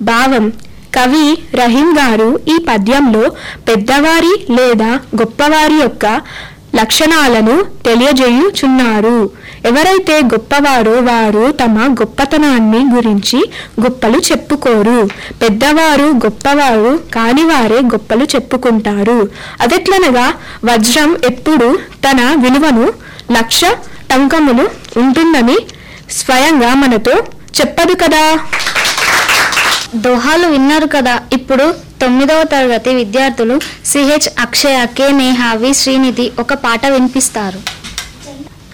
భావం కవి రహీం గారు ఈ పద్యంలో పెద్దవారి లేదా గొప్పవారి యొక్క లక్షణాలను తెలియజేయుచున్నారు ఎవరైతే గొప్పవారో వారు తమ గొప్పతనాన్ని గురించి గొప్పలు చెప్పుకోరు పెద్దవారు గొప్పవారు కానివారే గొప్పలు చెప్పుకుంటారు అదెట్లనగా వజ్రం ఎప్పుడు తన విలువను లక్ష టంకములు ఉంటుందని స్వయంగా మనతో చెప్పదు కదా దోహాలు విన్నారు కదా ఇప్పుడు తొమ్మిదవ తరగతి విద్యార్థులు సిహెచ్ అక్షయ కె నేహావి శ్రీనిధి ఒక పాట వినిపిస్తారు